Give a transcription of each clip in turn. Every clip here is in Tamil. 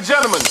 and gentlemen.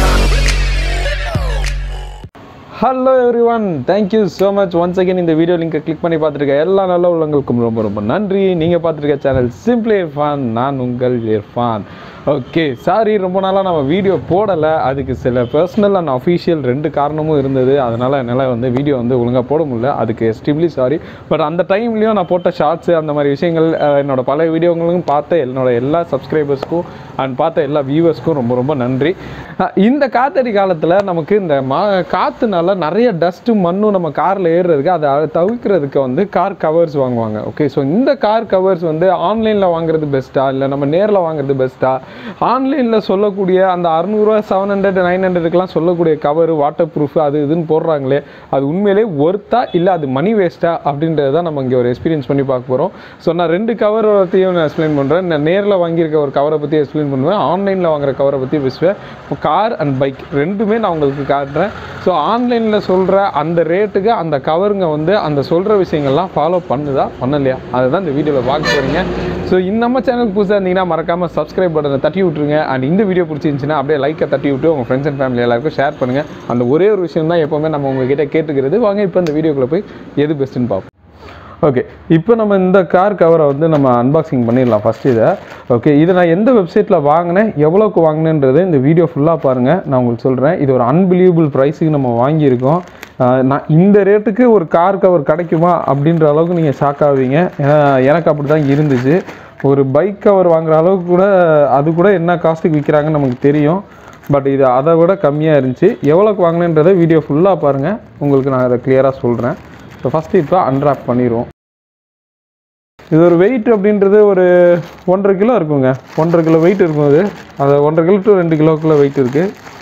Hello everyone thank you so much once again இந்த வீடியோ லிங்கை கிளிக் பண்ணி பார்த்துருக்க எல்லா நல்ல உள்ளங்களுக்கும் ரொம்ப ரொம்ப நன்றி நீங்கள் பார்த்துருக்க சேனல் சிம்பிளி இர்ஃபான் நான் உங்கள் இர்ஃபான் ஓகே சாரி ரொம்ப நாளாக நம்ம வீடியோ போடலை அதுக்கு சில பர்சனல் அண்ட் அஃபீஷியல் ரெண்டு காரணமும் இருந்தது அதனால் என்னால் வந்து வீடியோ வந்து ஒழுங்காக போட முடியல அதுக்கு எஸ்ட்ரீம்லி சாரி பட் அந்த டைம்லேயும் நான் போட்ட ஷார்ட்ஸு அந்த மாதிரி விஷயங்கள் அஹ், என்னோட பல வீடியோங்களும் பார்த்த என்னோட எல்லா சப்ஸ்கிரைபர்ஸ்க்கும் அண்ட் பார்த்த எல்லா வியூவர்ஸ்க்கும் ரொம்ப ரொம்ப நன்றி அஹ், இந்த காத்தடி காலத்தில் நமக்கு இந்த மா காற்றுனால நிறைய டஸ்ட்டும் மண்ணும் நம்ம காரில் ஏறுறதுக்கு அதை தவிர்க்கிறதுக்கு வந்து கார் கவர்ஸ் வாங்குவாங்க ஓகே ஸோ இந்த கார் கவர்ஸ் வந்து ஆன்லைனில் வாங்குறது பெஸ்ட்டா இல்லை நம்ம நேரில் வாங்குறது பெஸ்ட்டா ஆன்லைனில் சொல்லக்கூடிய அந்த அறநூறுவா செவன் ஹண்ட்ரட் நைன் ஹண்ட்ரடுக்கெலாம் சொல்லக்கூடிய கவர் வாட்டர் ப்ரூஃப் அது இதுன்னு போடுறாங்களே அது உண்மையிலே ஒர்த்தா இல்லை அது மணி வேஸ்ட்டா அப்படின்றத தான் நம்ம இங்கே ஒரு எக்ஸ்பீரியன்ஸ் பண்ணி பார்க்க போகிறோம் ஸோ நான் ரெண்டு கவர் பற்றியும் நான் எக்ஸ்பிளைன் பண்ணுறேன் நான் நேரில் வாங்கியிருக்க ஒரு கவரை பற்றி எக்ஸ்பிளைன் பண்ணுவேன் ஆன்லைனில் வாங்குற கவரை பற்றி பேசுவேன் இப்போ கார் அண்ட் பைக் ரெண்டுமே நான் உங்களுக்கு காட்டுறேன் ஸோ ஆன்லைனில் சொல்கிற அந்த ரேட்டுக்கு அந்த கவருங்க வந்து அந்த சொல்கிற விஷயங்கள்லாம் ஃபாலோ பண்ணுதா பண்ணலையா அதுதான் இந்த வீடியோவில் பார்க்க போகிறீங்க ஸோ இந்த நம்ம சேனலுக்கு புதுசாக இருந்தீங்கன்னா மறக்காமல் சப்ஸ்கிரைப் பட்டனை தட்டி விட்ருங்க அண்ட் இந்த வீடியோ பிடிச்சிருந்துச்சுன்னா அப்படியே லைக்கை தட்டி விட்டு உங்கள் ஃப்ரெண்ட்ஸ் அண்ட் ஃபேமிலி எல்லாருக்கும் ஷேர் பண்ணுங்கள் அந்த ஒரே ஒரு விஷயம் தான் எப்போவுமே நம்ம உங்ககிட்ட கேட்டுக்கிறது வாங்க இப்போ இந்த வீடியோக்குள்ளே போய் எது பெஸ்ட்டுன்னு பார்ப்போம் ஓகே இப்போ நம்ம இந்த கார் கவரை வந்து நம்ம அன்பாக்சிங் பண்ணிடலாம் ஃபஸ்ட் இதை ஓகே இதை நான் எந்த வெப்சைட்டில் வாங்கினேன் எவ்வளோக்கு வாங்கினேன்றது இந்த வீடியோ ஃபுல்லாக பாருங்கள் நான் உங்களுக்கு சொல்கிறேன் இது ஒரு அன்பிலீவபிள் ப்ரைஸுக்கு நம்ம வாங்கியிருக்கோம் ஆஹ் நான் இந்த ரேட்டுக்கு ஒரு கார் கவர் கிடைக்குமா அப்படின்ற அளவுக்கு நீங்கள் ஷாக் ஆவீங்க ஏன்னா எனக்கு அப்படி தான் இருந்துச்சு ஒரு பைக் கவர் வாங்குற அளவுக்கு கூட அது கூட என்ன காஸ்ட்டுக்கு விற்கிறாங்கன்னு நமக்கு தெரியும் பட் இது அதை விட கம்மியாக இருந்துச்சு எவ்வளோக்கு வாங்கினேன்றதை வீடியோ ஃபுல்லாக பாருங்கள் உங்களுக்கு நான் அதை கிளியராக சொல்கிறேன் ஸோ ஃபஸ்ட்டு இப்போ அன்ராப் பண்ணிடுவோம் இது ஒரு வெயிட் அப்படின்றது ஒரு ஒன்றரை கிலோ இருக்குங்க ஒன்றரை கிலோ வெயிட் இருக்கும் அது அது ஒன்றரை கிலோ டு ரெண்டு கிலோக்குள்ள வெயிட் இருக்குது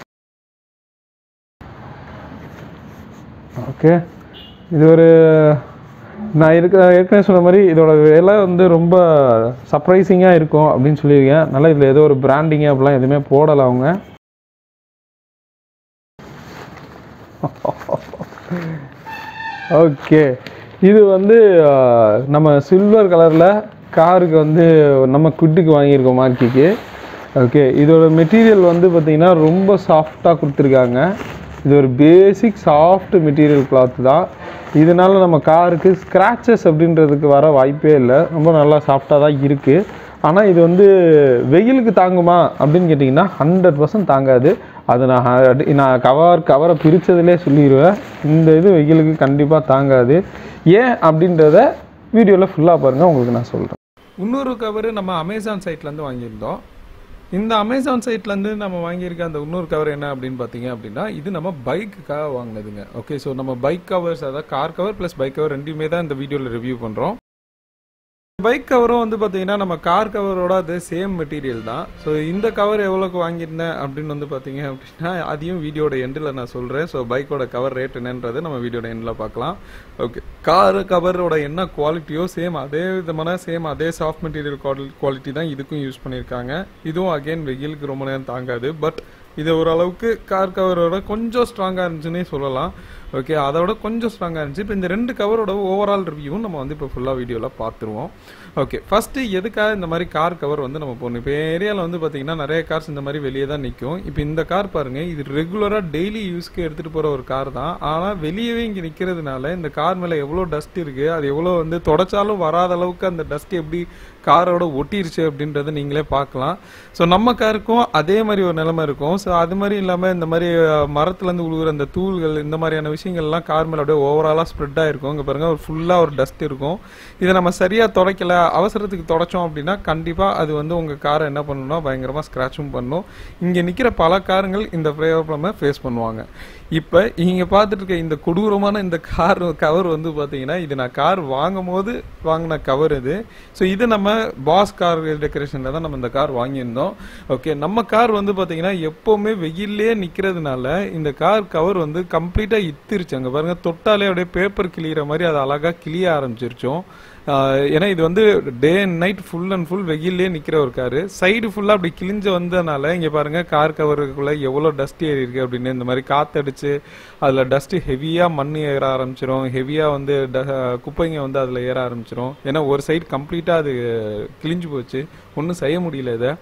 ஓகே இது ஒரு நான் இருக்க ஏற்கனவே சொன்ன மாதிரி இதோட விலை வந்து ரொம்ப சர்ப்ரைசிங்காக இருக்கும் அப்படின்னு சொல்லியிருக்கேன் நல்லா இதில் ஏதோ ஒரு பிராண்டிங் அப்படிலாம் எதுவுமே போடலை அவங்க ஓகே இது வந்து ஆஹ், நம்ம சில்வர் கலரில் காருக்கு வந்து நம்ம குட்டுக்கு வாங்கியிருக்கோம் மார்க்கிக்கு ஓகே இதோட மெட்டீரியல் வந்து பார்த்திங்கன்னா ரொம்ப சாஃப்டாக கொடுத்துருக்காங்க இது ஒரு பேசிக் சாஃப்ட் மெட்டீரியல் கிளாத் தான் இதனால நம்ம காருக்கு ஸ்க்ராச்சஸ் அப்படின்றதுக்கு வர வாய்ப்பே இல்லை ரொம்ப நல்லா சாஃப்டாக தான் இருக்குது ஆனால் இது வந்து வெயிலுக்கு தாங்குமா அப்படின்னு கேட்டிங்கன்னா ஹண்ட்ரட் பர்சன்ட் தாங்காது அது நான் ஹ- நான் கவர் கவரை பிரித்ததுலே சொல்லிடுவேன் இந்த இது வெயிலுக்கு கண்டிப்பாக தாங்காது ஏன் அப்படின்றத வீடியோவில் ஃபுல்லாக பாருங்கள் உங்களுக்கு நான் சொல்கிறேன் இன்னொரு கவர் நம்ம அமேசான் சைட்லேருந்து வாங்கியிருந்தோம் இந்த அமேசான் சைட்லேருந்து நம்ம வாங்கியிருக்க அந்த இன்னொரு கவர் என்ன அப்படின்னு பார்த்தீங்க அப்படின்னா இது நம்ம பைக்குக்காக வாங்கினதுங்க ஓகே ஸோ நம்ம பைக் கவர்ஸ் அதாவது car cover plus bike cover ரெண்டுமே தான் இந்த வீடியோவில் ரிவ்யூ பண்ணுறோம் பைக் கவரும் வந்து பார்த்தீங்கன்னா நம்ம கார் கவரோட அது சேம் மெட்டீரியல் தான் ஸோ இந்த கவர் எவ்வளோக்கு வாங்கியிருந்தேன் அப்படின்னு வந்து பார்த்தீங்க அப்படின்னா அதையும் வீடியோட எண்டில் நான் சொல்கிறேன் ஸோ பைக்கோட கவர் ரேட் என்னன்றது நம்ம வீடியோட எண்டில் பார்க்கலாம் ஓகே கார் கவரோட என்ன குவாலிட்டியோ சேம் அதே விதமான சேம் அதே சாஃப்ட் மெட்டீரியல் குவாலிட்டி தான் இதுக்கும் யூஸ் பண்ணியிருக்காங்க இதுவும் அகைன் வெயிலுக்கு ரொம்ப நேரம் தாங்காது பட் இது ஓரளவுக்கு கார் கவரோட கொஞ்சம் ஸ்ட்ராங்காக இருந்துச்சுன்னே சொல்லலாம் ஓகே அதோட கொஞ்சம் ஸ்ட்ராங்காக இருந்துச்சு இப்போ இந்த ரெண்டு கவரோட ஓவரால் ரிவ்யூவும் நம்ம வந்து இப்போ ஃபுல்லாக வீடியோவில் பார்த்துருவோம் ஓகே ஃபஸ்ட்டு எதுக்காக இந்த மாதிரி கார் கவர் வந்து நம்ம போடணும் இப்போ ஏரியாவில் வந்து பார்த்தீங்கன்னா நிறைய கார்ஸ் இந்த மாதிரி வெளியே தான் நிற்கும் இப்போ இந்த கார் பாருங்க இது ரெகுலராக டெய்லி யூஸ்க்கு எடுத்துகிட்டு போகிற ஒரு கார் தான் ஆனால் வெளியவே இங்கே நிற்கிறதுனால இந்த கார் மேலே எவ்வளோ டஸ்ட் இருக்குது அது எவ்வளோ வந்து தொடச்சாலும் வராத அளவுக்கு அந்த டஸ்ட் எப்படி காரோட ஒட்டிருச்சு அப்படின்றத நீங்களே பார்க்கலாம் ஸோ நம்ம காருக்கும் அதே மாதிரி ஒரு நிலைமை இருக்கும் ஸோ அது மாதிரி இல்லாமல் இந்த மாதிரி அஹ், மரத்துலேருந்து உழுகுற அந்த தூள்கள் இந்த மாதிரியான விஷயங்கள்லாம் கார் மேலே அப்படியே ஓவராலாக ஸ்ப்ரெட் ஆயிருக்கும் இங்கே பாருங்க ஒரு ஃபுல்லாக ஒரு டஸ்ட் இருக்கும் இதை நம்ம சரியாக துடைக்கல அவசரத்துக்கு தொடச்சோம் அப்படின்னா கண்டிப்பாக அது வந்து உங்கள் காரை என்ன பண்ணணும்னா பயங்கரமாக ஸ்க்ராச்சும் பண்ணும் இங்கே நிற்கிற பல காருங்கள் இந்த ப்ராப்ளமை ஃபேஸ் பண்ணுவாங்க இப்போ இங்கே பார்த்துட்டு இருக்க இந்த கொடூரமான இந்த கார் கவர் வந்து பார்த்தீங்கன்னா இது நான் கார் வாங்கும் போது வாங்கின கவர் இது ஸோ இது நம்ம பாஸ் கார் டெக்கரேஷனில் தான் நம்ம இந்த கார் வாங்கியிருந்தோம் ஓகே நம்ம கார் வந்து பார்த்தீங்கன்னா எப்போவுமே வெயிலே நிற்கிறதுனால இந்த கார் கவர் வந்து கம்ப்ளீட்டாக இத்திருச்சு அங்கே பாருங்கள் தொட்டாலே அப்படியே பேப்பர் கிளியிற மாதிரி அது அழகாக கிளிய ஆரம்பிச்சிருச்சோம் ஆஹ் ஏன்னா இது வந்து day and night full and full வெயிலே நிற்கிற ஒரு காரு சைடு ஃபுல்லாக அப்படி கிழிஞ்சு வந்ததுனால இங்கே பாருங்க கார் கவருக்குள்ளே எவ்வளோ டஸ்ட் ஏறி இருக்கு அப்படின்னு இந்த மாதிரி காத்தடிச்சு அதில் டஸ்ட்டு ஹெவியாக மண் ஏற ஆரம்பிச்சிரும் ஹெவியாக வந்து ட- குப்பைங்க வந்து அதில் ஏற ஆரம்பிச்சிரும் ஏன்னா ஒரு சைடு கம்ப்ளீட்டாக அது கிழிஞ்சு போச்சு ஒன்றும் செய்ய முடியல இதை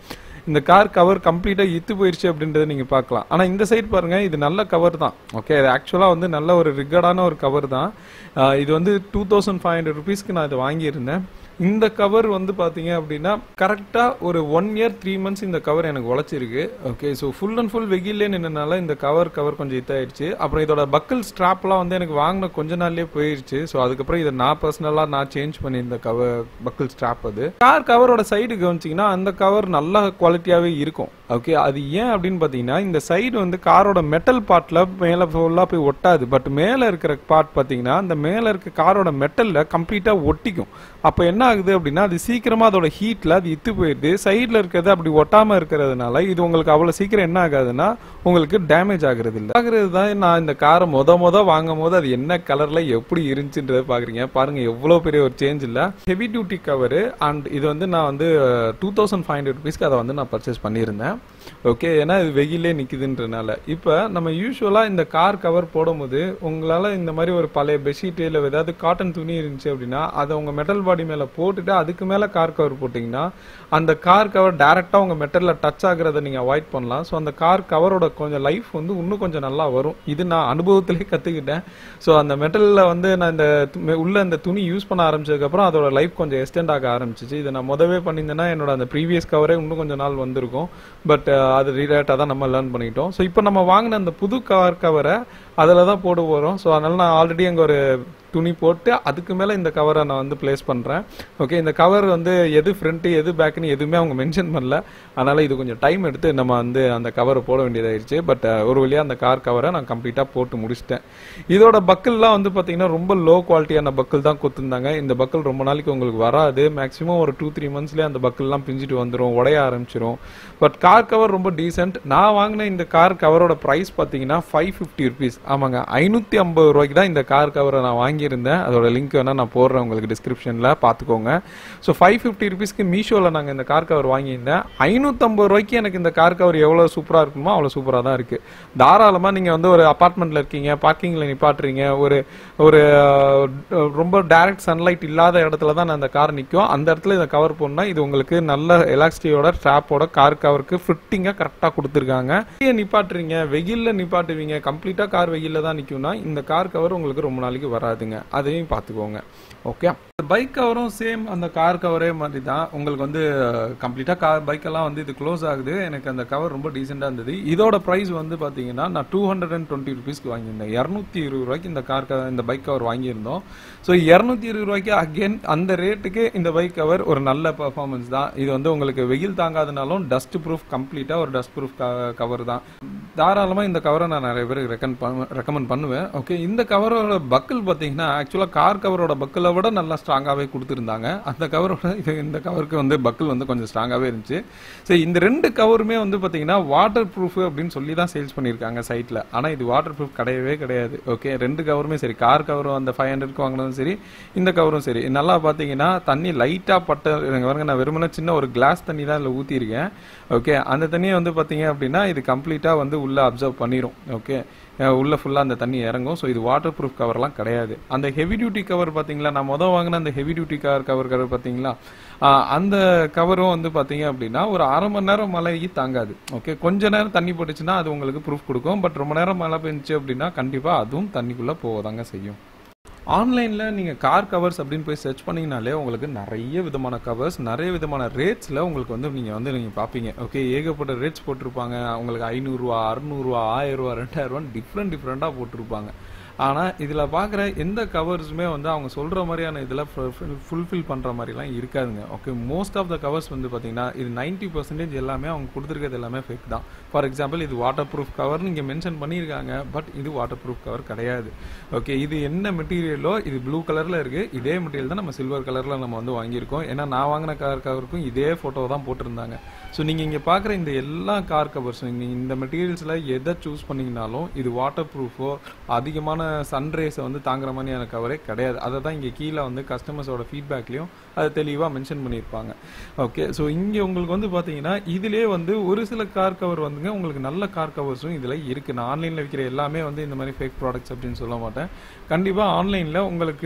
இந்த கார் கவர் கம்ப்ளீட்டாக இத்து போயிடுச்சு அப்படின்றத நீங்கள் பார்க்கலாம் ஆனால் இந்த சைடு பாருங்க இது நல்ல கவர் தான் ஓகே இது ஆக்சுவலாக வந்து நல்ல ஒரு ரிகர்டான ஒரு கவர் தான் ஆஹ் இது வந்து டூ தௌசண்ட் ஃபைவ் ஹண்ட்ரட் ருபீஸ்க்கு நான் இது வாங்கியிருந்தேன் இந்த கவர் வந்து பார்த்தீங்க அப்படின்னா கரெக்டாக ஒரு ஒன் இயர் த்ரீ மந்த்ஸ் இந்த கவர் எனக்கு உழைச்சிருக்கு okay so full and full வெயிலே நின்றனால இந்த கவர் கவர் கொஞ்சம் இதாயிடுச்சு அப்புறம் இதோட பக்கல் ஸ்ட்ராப்லாம் வந்து எனக்கு வாங்கின கொஞ்ச நாள்லயே போயிடுச்சு ஸோ அதுக்கப்புறம் இதை நான் பர்சனலாக நான் சேஞ்ச் பண்ணியிருந்த கவர் பக்கல் ஸ்ட்ராப் அது கார் கவரோட சைடு கவனிச்சிங்கன்னா அந்த கவர் நல்ல குவாலிட்டியாகவே இருக்கும் ஓகே அது ஏன் அப்படின்னு பார்த்தீங்கன்னா இந்த சைடு வந்து காரோட மெட்டல் பார்ட்டில் மேலே ஃபுல்லாக போய் ஒட்டாது பட் மேலே இருக்கிற பார்ட் பார்த்தீங்கன்னா அந்த மேலே இருக்க காரோட மெட்டலில் கம்ப்ளீட்டாக ஒட்டிக்கும் அப்போ என்ன ஆகுது அப்படின்னா அது சீக்கிரமாக அதோட ஹீட்டில் அது இத்து போயிடுது சைடில் இருக்கிறது அப்படி ஒட்டாமல் இருக்கிறதுனால இது உங்களுக்கு அவ்வளோ சீக்கிரம் என்ன ஆகாதுன்னா உங்களுக்கு டேமேஜ் ஆகுறது இல்லை ஆகுறது தான் நான் இந்த காரை மொத மொத வாங்கும் போது அது என்ன கலரில் எப்படி இருந்துச்சுன்றதை பார்க்குறீங்க பாருங்க எவ்வளோ பெரிய ஒரு சேஞ்ச் இல்லை ஹெவி டியூட்டி கவரு அண்ட் இது வந்து நான் வந்து டூ தௌசண்ட் ஃபைவ் ஹண்ட்ரட் ருபீஸ்க்கு அதை வந்து நான் பர்ச்சேஸ் பண்ணியிருந்தேன் ஓகே ஏன்னா இது வெயிலே நிற்குதுன்றனால இப்போ நம்ம யூஸ்வலாக இந்த கார் கவர் போடும்போது உங்களால் இந்த மாதிரி ஒரு பழைய பெட்ஷீட் இல்லை ஏதாவது காட்டன் துணி இருந்துச்சு அப்படின்னா அதை உங்கள் மெட்டல் பாடி மேலே போட்டுட்டு அதுக்கு மேலே கார் கவர் போட்டிங்கன்னா அந்த கார் கவர் டேரெக்டாக உங்கள் மெட்டலில் டச் ஆகுறத நீங்கள் அவாய்ட் பண்ணலாம் ஸோ அந்த கார் கவரோட கொஞ்சம் லைஃப் வந்து இன்னும் கொஞ்சம் நல்லா வரும் இது நான் அனுபவத்திலே கற்றுக்கிட்டேன் ஸோ அந்த மெட்டலில் வந்து நான் இந்த து- மெ- உள்ள இந்த துணி யூஸ் பண்ண ஆரம்பிச்சதுக்கப்புறம் அதோட லைஃப் கொஞ்சம் எக்ஸ்டெண்ட் ஆக ஆரம்பிச்சிச்சு இதை நான் முதவே பண்ணியிருந்தேன்னா என்னோட அந்த ப்ரீவியஸ் கவரே இன்னும் கொஞ்சம் நாள் வந்திருக்கும் பட் அது ரிலேட்டாக தான் நம்ம லேர்ன் பண்ணிக்கிட்டோம் ஸோ இப்போ நம்ம வாங்கின அந்த புது கார் கவரை அதில் தான் போட போகிறோம் ஸோ அதனால நான் ஆல்ரெடி அங்கே ஒரு துணி போட்டு அதுக்கு மேலே இந்த கவரை நான் வந்து ப்ளேஸ் பண்ணுறேன் ஓகே இந்த கவர் வந்து எது ஃப்ரண்ட்டு எது பேக்குன்னு எதுவுமே அவங்க மென்ஷன் பண்ணல அதனால் இது கொஞ்சம் டைம் எடுத்து நம்ம வந்து அந்த கவரை போட வேண்டியதாயிருச்சு பட் ஒரு வழியாக அந்த கார் கவரை நான் கம்ப்ளீட்டாக போட்டு முடிச்சிட்டேன் இதோட பக்கல்லாம் வந்து பார்த்தீங்கன்னா ரொம்ப லோ குவாலிட்டியான பக்கல் தான் கொடுத்துருந்தாங்க இந்த பக்கல் ரொம்ப நாளைக்கு உங்களுக்கு வராது மேக்ஸிமம் ஒரு டூ த்ரீ மந்த்ஸ்லேயே அந்த பக்கல்லாம் பிஞ்சிட்டு வந்துடும் உடைய ஆரம்பிச்சிரும் பட் கார் கவர் ரொம்ப டீசென்ட் நான் வாங்கின இந்த கார் கவரோட ப்ரைஸ் பார்த்தீங்கன்னா ஃபைவ் ஃபிஃப்டி ருபீஸ் ஆமாங்க ஐநூற்றி ஐம்பது ரூபாய்க்கு தான் இந்த கார் கவரை நான் வாங்கியிருந்தேன் அதோட லிங்க் வேணால் நான் போடுறேன் உங்களுக்கு டிஸ்கிரிப்ஷனில் பார்த்துக்கோங்க ஸோ ஃபைவ் ஃபிஃப்டி ருபீஸ்க்கு மீஷோவில் நாங்கள் இந்த கார் கவர் வாங்கியிருந்தேன் ஐநூற்றம்பது ரூபாய்க்கு எனக்கு இந்த கார் கவர் எவ்வளோ சூப்பராக இருக்குமோ அவ்வளோ சூப்பராக தான் இருக்குது தாராளமாக நீங்கள் வந்து ஒரு அப்பார்ட்மெண்ட்டில் இருக்கீங்க பார்க்கிங்கில் நிப்பாட்டுறீங்க ஒரு ஒரு அஹ், ரொம்ப டைரக்ட் சன்லைட் இல்லாத இடத்துல தான் அந்த கார் நிற்கும் அந்த இடத்துல இந்த கவர் போடணும்னா இது உங்களுக்கு நல்ல எலாஸ்டியோட ஸ்ட்ராப்போட கார் கவருக்கு ஃபிட்டிங்காக கரெக்டாக கொடுத்துருக்காங்க வெளியே நிப்பாட்டுறீங்க வெயிலில் நிப்பாட்டுவீங்க கம்ப்ளீட்டாக கார் வெயிலில் தான் நிற்கும்னா இந்த கார் கவர் உங்களுக்கு ரொம்ப நாளைக்கு வராதுங்க அதையும் பார்த்துக்கோங்க ஓகே பைக் கவரும் சேம் அந்த கார் கவரே மாதிரி தான் உங்களுக்கு வந்து கம்ப்ளீட்டாக கார் பைக்கெல்லாம் வந்து இது க்ளோஸ் ஆகுது எனக்கு அந்த கவர் ரொம்ப டீசெண்டாக இருந்தது இதோட ப்ரைஸ் வந்து பார்த்தீங்கன்னா நான் டூ ஹண்ட்ரட் அண்ட் டுவெண்ட்டி ருபீஸ்க்கு வாங்கியிருந்தேன் இரநூத்தி இருபது ரூபாய்க்கு இந்த கார் கவர் இந்த பைக் கவர் வாங்கியிருந்தோம் ஸோ இரநூத்தி இருபது ரூபாய்க்கு அகெயின் அந்த ரேட்டுக்கு இந்த பைக் கவர் ஒரு நல்ல பர்ஃபார்மன்ஸ் தான் இது வந்து உங்களுக்கு வெயில் தாங்காதனாலும் டஸ்ட் ப்ரூஃப் கம்ப்ளீட்டாக ஒரு டஸ்ட் ப்ரூஃப் கவர் தான் தாராளமாக இந்த கவரை நான் நிறைய பேருக்கு ரெக்கமெண்ட் பண்ண ரெக்கமெண்ட் பண்ணுவேன் ஓகே இந்த கவரோட பக்கிள் பார்த்தீங்கன்னா ஆக்சுவலாக கார் கவரோட பக்கிளை விட நல்லா ஸ்ட்ராங்காகவே கொடுத்துருந்தாங்க அந்த கவரோட இது இந்த கவருக்கு வந்து பக்கிள் வந்து கொஞ்சம் ஸ்ட்ராங்காகவே இருந்துச்சு சரி இந்த ரெண்டு கவருமே வந்து பார்த்தீங்கன்னா வாட்டர் ப்ரூஃப் அப்படின்னு சொல்லி தான் சேல்ஸ் பண்ணியிருக்காங்க சைட்டில் ஆனால் இது வாட்டர் ப்ரூஃப் கிடையவே கிடையாது ஓகே ரெண்டு கவருமே சரி கார் கவரும் அந்த ஃபைவ் ஹண்ட்ரட்க்கு வாங்கினதும் சரி இந்த கவரும் சரி நல்லா பார்த்தீங்கன்னா தண்ணி லைட்டாக பட்ட எனக்கு பாருங்க நான் வெறுமனே சின்ன ஒரு கிளாஸ் தண்ணி தான் இதில் ஊற்றிருக்கேன் ஓகே அந்த தண்ணியை வந்து பார்த்தீங்க அப்படின்னா இது கம்ப்ளீட்டாக வந்து உள்ளே அப்சர்வ் பண்ணிடும் ஓகே அஹ் உள்ள ஃபுல்லாக அந்த தண்ணி இறங்கும் ஸோ இது வாட்டர் ப்ரூஃப் கவர்லாம் கிடையாது அந்த ஹெவி டியூட்டி கவர் பார்த்தீங்களா நான் மொதல் வாங்கின அந்த heavy duty cover cover cover பார்த்தீங்களா ஆஹ் அந்த கவரும் வந்து பார்த்தீங்க அப்படின்னா ஒரு அரை மணி நேரம் மழைக்கு தாங்காது ஓகே கொஞ்ச நேரம் தண்ணி போட்டுச்சுன்னா அது உங்களுக்கு ப்ரூஃப் கொடுக்கும் பட் ரொம்ப நேரம் மழை பெஞ்சுச்சு அப்படின்னா கண்டிப்பாக அதுவும் தண்ணிக்குள்ளே போவதாங்க செய்யும் ஆன்லைனில் நீங்கள் கார் கவர்ஸ் அப்படின்னு போய் சர்ச் பண்ணிங்கனாலே உங்களுக்கு நிறைய விதமான கவர்ஸ் நிறைய விதமான ரேட்ஸில் உங்களுக்கு வந்து நீங்கள் வந்து நீங்கள் பார்ப்பீங்க ஓகே ஏகப்பட்ட ரேட்ஸ் போட்டிருப்பாங்க உங்களுக்கு ஐநூறுரூவா அறநூறுவா ஆயிரரூவா ரெண்டாயிரரூவான்னு டிஃப்ரெண்ட் டிஃப்ரெண்ட்டாக போட்டிருப்பாங்க ஆனால் இதில் பார்க்குற எந்த கவர்ஸுமே வந்து அவங்க சொல்கிற மாதிரியான இதில் ஃபுல்ஃபில் பண்ணுற மாதிரிலாம் இருக்காதுங்க okay most of the covers வந்து பார்த்தீங்கன்னா இது நைன்ட்டி பர்சன்டேஜ் எல்லாமே அவங்க கொடுத்துருக்கிறது எல்லாமே ஃபேக் தான் ஃபார் எக்ஸாம்பிள் இது வாட்டர் ப்ரூஃப் கவர்னு இங்கே மென்ஷன் பண்ணியிருக்காங்க பட் இது வாட்டர் ப்ரூஃப் கவர் கிடையாது ஓகே இது என்ன மெட்டீரியலோ இது ப்ளூ கலரில் இருக்குது இதே மெட்டீரியல் தான் நம்ம சில்வர் கலரில் நம்ம வந்து வாங்கியிருக்கோம் ஏன்னா நான் வாங்கின கார் கவருக்கும் இதே ஃபோட்டோ தான் போட்டிருந்தாங்க ஸோ நீங்கள் இங்கே பார்க்குற இந்த எல்லா கார் கவர்ஸும் நீங்கள் இந்த மெட்டீரியல்ஸில் எதை சூஸ் பண்ணிங்கனாலும் இது வாட்டர் ப்ரூஃபோ அதிகமான சன்ரேஸை வந்து தாங்குற மாதிரியான கவரே கிடையாது அதை தான் இங்கே கீழே வந்து கஸ்டமர்ஸோட ஃபீட்பேக்லேயும் அதை தெளிவாக மென்ஷன் பண்ணியிருப்பாங்க ஓகே ஸோ இங்கே உங்களுக்கு வந்து பார்த்தீங்கன்னா இதிலே வந்து ஒரு சில கார் கவர் வந்துங்க உங்களுக்கு நல்ல கார் கவர்ஸும் இதில் இருக்குது நான் ஆன்லைனில் விற்கிற எல்லாமே வந்து இந்த மாதிரி ஃபேக் ப்ராடக்ட்ஸ் அப்படின்னு சொல்ல மாட்டேன் கண்டிப்பாக ஆன்லைனில் உங்களுக்கு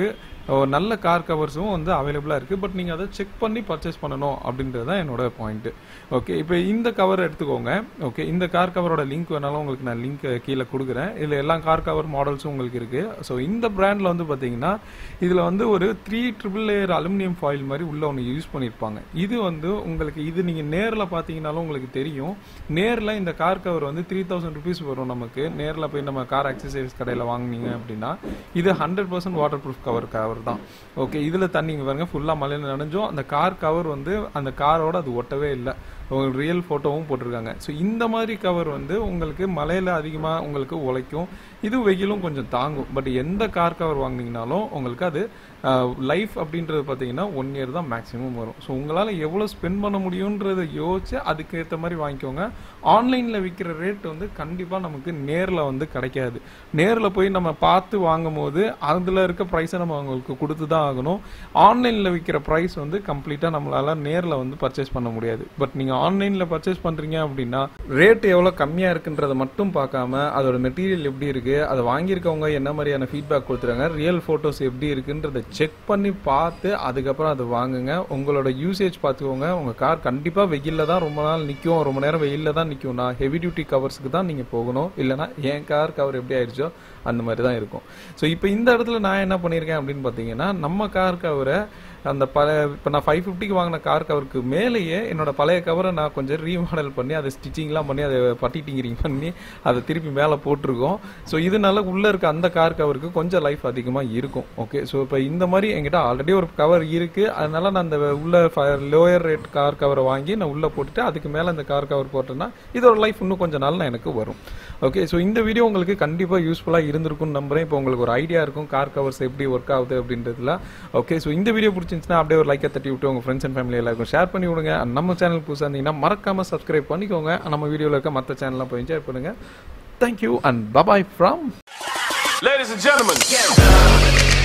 ஒரு நல்ல கார் கவர்ஸும் வந்து அவைலபிளாக இருக்குது பட் நீங்கள் அதை செக் பண்ணி பர்ச்சேஸ் பண்ணணும் அப்படின்றது தான் என்னோட பாயிண்ட்டு ஓகே இப்போ இந்த கவர் எடுத்துக்கோங்க ஓகே இந்த கார் கவரோட லிங்க் வேணாலும் உங்களுக்கு நான் லிங்க் கீழே கொடுக்குறேன் இதில் எல்லா கார் கவர் மாடல்ஸும் உங்களுக்கு இருக்குது ஸோ இந்த பிராண்டில் வந்து பார்த்தீங்கன்னா இதில் வந்து ஒரு three triple layer aluminium foil மாதிரி உள்ள ஒன்று யூஸ் பண்ணியிருப்பாங்க இது வந்து உங்களுக்கு இது நீங்கள் நேரில் பார்த்தீங்கனாலும் உங்களுக்கு தெரியும் நேரில் இந்த கார் கவர் வந்து த்ரீ தௌசண்ட் ருபீஸ் வரும் நமக்கு நேரில் போய் நம்ம கார் அக்சசரிஸ் கடையில் வாங்குனீங்க அப்படின்னா இது hundred percent waterproof cover cover தான் ஓகே இதில் தண்ணிங்க பாருங்க ஃபுல்லாக மழையில் நனைஞ்சும் அந்த கார் கவர் வந்து அந்த காரோட அது ஒட்டவே இல்லை உங்களுக்கு ரியல் ஃபோட்டோவும் போட்டிருக்காங்க ஸோ இந்த மாதிரி கவர் வந்து உங்களுக்கு மழையில் அதிகமாக உங்களுக்கு உழைக்கும் இது வெயிலும் கொஞ்சம் தாங்கும் பட் எந்த கார் கவர் வாங்குனீங்கனாலும் உங்களுக்கு அது லைஃப் அப்படின்றது பார்த்தீங்கன்னா ஒன் இயர் தான் மேக்ஸிமம் வரும் ஸோ உங்களால் எவ்வளோ ஸ்பெண்ட் பண்ண முடியுன்றதை யோசிச்சு அதுக்கு ஏற்ற மாதிரி வாங்கிக்கோங்க ஆன்லைனில் விற்கிற ரேட் வந்து கண்டிப்பாக நமக்கு நேரில் வந்து கிடைக்காது நேரில் போய் நம்ம பார்த்து வாங்கும் போது அதில் இருக்க ப்ரைஸை நம்ம அவங்களுக்கு கொடுத்து தான் ஆகணும் ஆன்லைனில் விற்கிற ப்ரைஸ் வந்து கம்ப்ளீட்டாக நம்மளால் நேரில் வந்து பர்ச்சேஸ் பண்ண முடியாது பட் நீங்கள் ஆன்லைனில் பர்ச்சேஸ் பண்ணுறீங்க அப்படின்னா ரேட் எவ்வளோ கம்மியாக இருக்குன்றதை மட்டும் பார்க்காம அதோட மெட்டீரியல் எப்படி இருக்குது அதை வாங்கியிருக்கவங்க என்ன மாதிரியான ஃபீட்பேக் கொடுத்துருங்க ரியல் ஃபோட்டோஸ் எப்படி இருக்குன்றதை செக் பண்ணி பார்த்து அதுக்கப்புறம் அதை வாங்குங்க உங்களோட யூசேஜ் பார்த்துக்கோங்க உங்கள் கார் கண்டிப்பாக வெயிலில் தான் ரொம்ப நாள் நிற்கும் ரொம்ப நேரம் வெயிலில் தான் நிற்கும்னா ஹெவி டியூட்டி கவர்ஸ்க்கு தான் நீங்கள் போகணும் இல்லைனா என் கார் கவர் எப்படி ஆயிடுச்சோ அந்த மாதிரி தான் இருக்கும் ஸோ இப்போ இந்த இடத்துல நான் என்ன பண்ணியிருக்கேன் அப்படின்னு பார்த்தீங்கன்னா நம்ம கார் கவரை அந்த பல இப்போ நான் ஃபைவ் ஃபிஃப்டிக்கு வாங்கின கார் கவருக்கு மேலேயே என்னோட பழைய கவரை நான் கொஞ்சம் ரீமாடல் பண்ணி அதை ஸ்டிச்சிங்லாம் பண்ணி அதை பட்டி டிங்கரிங் பண்ணி அதை திருப்பி மேலே போட்டிருக்கோம் ஸோ இதனால உள்ளே இருக்க அந்த கார் கவருக்கு கொஞ்சம் லைஃப் அதிகமாக இருக்கும் ஓகே ஸோ இப்போ இந்த மாதிரி என்கிட்ட ஆல்ரெடி ஒரு கவர் இருக்குது அதனால நான் அந்த உள்ள லோயர் ரேட் கார் கவரை வாங்கி நான் உள்ளே போட்டுட்டு அதுக்கு மேலே அந்த கார் கவர் போட்டேன்னா இதோட லைஃப் இன்னும் கொஞ்சம் நாள் எனக்கு வரும் ஓகே ஸோ இந்த வீடியோ உங்களுக்கு கண்டிப்பாக யூஸ்ஃபுல்லாக இருந்திருக்கும்னு நம்புறேன் இப்போ உங்களுக்கு ஒரு ஐடியா இருக்கும் கார் கவர்ஸ் எப்படி ஒர்க் ஆகுது அப்படின்றதுல ஓகே ஸோ இந்த வீடியோ பிடிச்சிருந்துச்சுன்னா அப்படியே ஒரு லைக்கை தட்டி விட்டு உங்கள் ஃப்ரெண்ட்ஸ் அண்ட் ஃபேமிலி எல்லாருக்கும் ஷேர் பண்ணி விடுங்க And நம்ம சேனல் புதுசாக இருந்தீங்கன்னா மறக்காம சப்ஸ்கிரைப் பண்ணிக்கோங்க நம்ம வீடியோவில் இருக்க மற்ற சேனல்லாம் போய் என்ஜாய் பண்ணுங்க thank you and bye bye from Ladies and gentlemen.